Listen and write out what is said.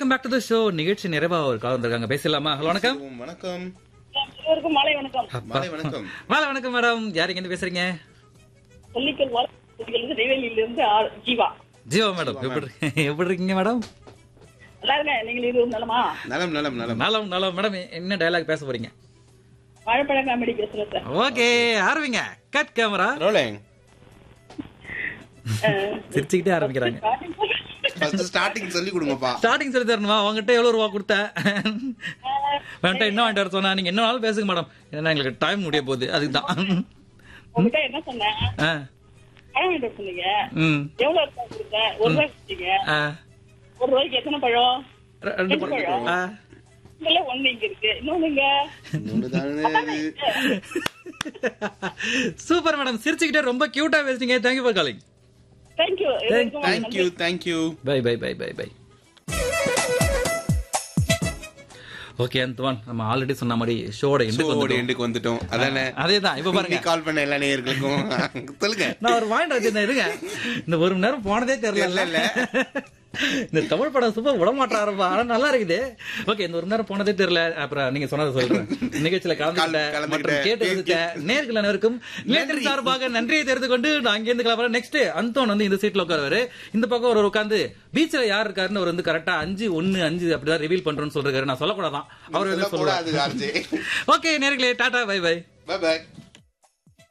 Welcome back to the show நிகழ்ச்சி நிறைவா ஒரு கால் வந்திருக்காங்க பேசலாமா ஹலோ வணக்கம் வணக்கம் எல்லோருக்கும் மாலை வணக்கம் மாலை வணக்கம் மாலை வணக்கம் மேடம் யார் இங்க இருந்து பேசுறீங்க சொல்லிக்கல் வாரத்திலிருந்து நெய்வேலியிலிருந்து ஆர் ஜீவா ஜீவா மேடம் எப்படி எப்படி இருக்கீங்க மேடம் நல்லா இருங்க நீங்கள் இது நலமா நலம் நலம் நலம் நலம் நலம் மேடம் என்ன டயலாக் பேச போறீங்க வாழைப்பழ காமெடி பேசுறேன் சார் ஓகே ஆரம்பிங்க கட் கேமரா ரோலிங் சிரிச்சுக்கிட்டே ஆரம்பிக்கிறாங்க ஃபர்ஸ்ட் ஸ்டார்டிங் சொல்லி கொடுங்கப்பா ஸ்டார்டிங் சொல்லி தரணுமா உங்ககிட்ட எவ்வளவு ரூபா கொடுத்த வேண்டாம் என்ன வாங்கிட்டு வர சொன்னா நீங்க என்ன நாளும் பேசுங்க மேடம் ஏன்னா எங்களுக்கு டைம் முடிய போகுது அதுதான் உங்ககிட்ட என்ன சொன்னேன் ஆ, பழம் வாங்கிட்டு வர சொன்னீங்க ம், எவ்வளவு ரூபாய் கொடுத்தேன் ஒரு ரூபாய் கொடுத்தீங்க ஆ, ஒரு ரூபாய்க்கு எத்தனை பழம் ரெ- ரெண்டு பழம். ஆ. இதுல ஒண்ணு இங்க இருக்கு இன்னொன்னுங்க இன்னொன்னுதானே இது. சூப்பர் மேடம் சிரிச்சுக்கிட்டே ரொம்ப கியூட்டா பேசுறீங்க thank you for calling thank you Thank you thank you bye bye bye bye bye okay அந்தவான் நம்ம ஆல்ரெடி சொன்ன மாதிரி ஷோட எண்டுக்கு ஷோவோட வந்துட்டோம் எண்டுக்கு வந்துட்டோம் அதானே அதேதான் இப்ப பாருங்க கால் பண்ண எல்லா நேயர்களுக்கும் சொல்லுங்க நான் ஒரு வாங்கிட்டு வச்சிருந்தேன் இருங்க இந்த ஒரு மணி நேரம் போனதே தெரியல தெரியல. இந்த தமிழ் படம் சூப்பர் விட மாட்டாருப்பா ஆனா நல்லா இருக்குது ஓகே இந்த ஒரு மணி நேரம் போனதே தெரியல அப்புறம் நீங்க சொன்னதை சொல்றேன் நிகழ்ச்சியில கலந்துக்கிட்ட கலந்துக்கிட்ட, மற்றும் கேட்டு இருந்துச்ச நேர்கள் அனைவருக்கும் நேர்கள் சார்பாக நன்றியை தெரிந்து கொண்டு நான் இங்க இருந்து கிளம்புறேன் நெக்ஸ்ட் அந்தோன் வந்து இந்த சீட்ல உட்காருவாரு இந்த பக்கம் ஒரு உட்காந்து பீச்ல யார் இருக்காருன்னு அவர் வந்து கரெக்டா அஞ்சு ஒன்னு அஞ்சு அப்படிதான் ரிவீல் பண்றோம்னு சொல்றாரு நான் சொல்லக்கூடாதான் அவர் வந்து சொல்லக்கூடாது சொல்லுவார் ஆர்ஜே ஓகே நேர்களே tata bye bye bye by